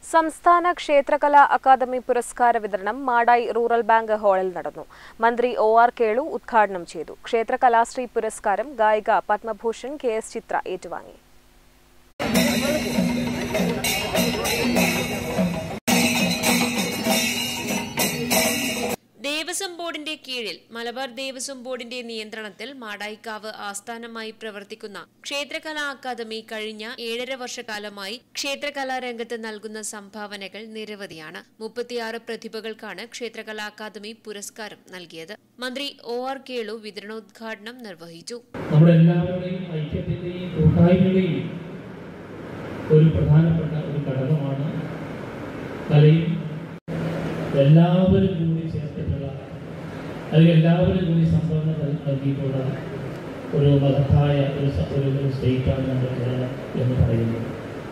സംസ്ഥാന ക്ഷേത്രകലാ അക്കാദമി പുരസ്കാര വിതരണം മാടായി റൂറൽ ബാങ്ക് ഹാളിൽ നടന്നു മന്ത്രി ഒ ആർ കേളു ഉദ്ഘാടനം ചെയ്തു ക്ഷേത്രകലാശ്രീ പുരസ്കാരം ഗായിക പത്മഭൂഷൺ കെ എസ് ചിത്ര ഏറ്റുവാങ്ങി ദേവസ്വം ബോർഡിന്റെ കീഴിൽ മലബാർ ദേവസ്വം ബോർഡിന്റെ നിയന്ത്രണത്തിൽ മാടായിക്കാവ് ആസ്ഥാനമായി പ്രവർത്തിക്കുന്ന ക്ഷേത്രകലാ അക്കാദമി കഴിഞ്ഞ ഏഴര വർഷക്കാലമായി ക്ഷേത്രകലാ രംഗത്ത് നൽകുന്ന സംഭാവനകൾ നിരവധിയാണ് മുപ്പത്തിയാറ് പ്രതിഭകൾക്കാണ് ക്ഷേത്രകലാ അക്കാദമി പുരസ്കാരം നൽകിയത് മന്ത്രി ഒ ആർ കേളു വിതരണോദ്ഘാടനം നിർവഹിച്ചു നമ്മുടെ എല്ലാവരുടെയും ഐക്യത്തിന്റെയും കൂട്ടായ്മയുടെയും ഒരു പ്രധാനപ്പെട്ട ഒരു ഘടകമാണ് കലയും എല്ലാവരും കൂടി ചേർത്തിട്ടുള്ള അല്ലെങ്കിൽ എല്ലാവരും കൂടി സംഭാവന നൽ- നൽകിയിട്ടുള്ള ഒരു മഹത്തായ ഒരു സ- ഒരു ഒരു സ്റ്റേറ്റാണ് നമ്മുടെ കേരളം എന്ന് പറയുന്നത്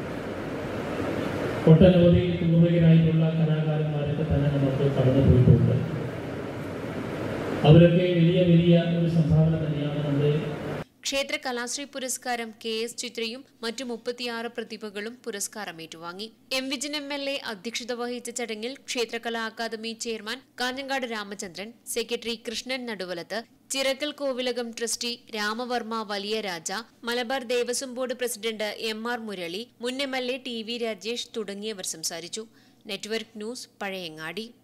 ഒട്ടനവധി പൂർവികരായിട്ടുള്ള കലാകാരന്മാരൊക്കെ തന്നെ നമുക്ക് കടന്നു പോയിട്ടുണ്ട് അവരൊക്കെ വലിയ വലിയ ഒരു സംഭാവന തന്നെയാണ് നമ്മുടെ ക്ഷേത്ര കലാശ്രീ പുരസ്കാരം കെ എസ് ചിത്രയും മറ്റു മുപ്പത്തിയാറ് പ്രതിഭകളും പുരസ്കാരം ഏറ്റുവാങ്ങി M Vijayan M L A അധ്യക്ഷത വഹിച്ച ചടങ്ങിൽ ക്ഷേത്രകലാ academy chairman Kanhangad Ramachandran secretary Krishnan Naduvalath Chirakkal Kovilakam trustee Ramavarma വലിയ Raja Malabar Devaswom board president M R Murali മുൻ M L A T V Rajesh തുടങ്ങിയവർ സംസാരിച്ചു നെറ്റ്വർക്ക് ന്യൂസ് പഴയങ്ങാടി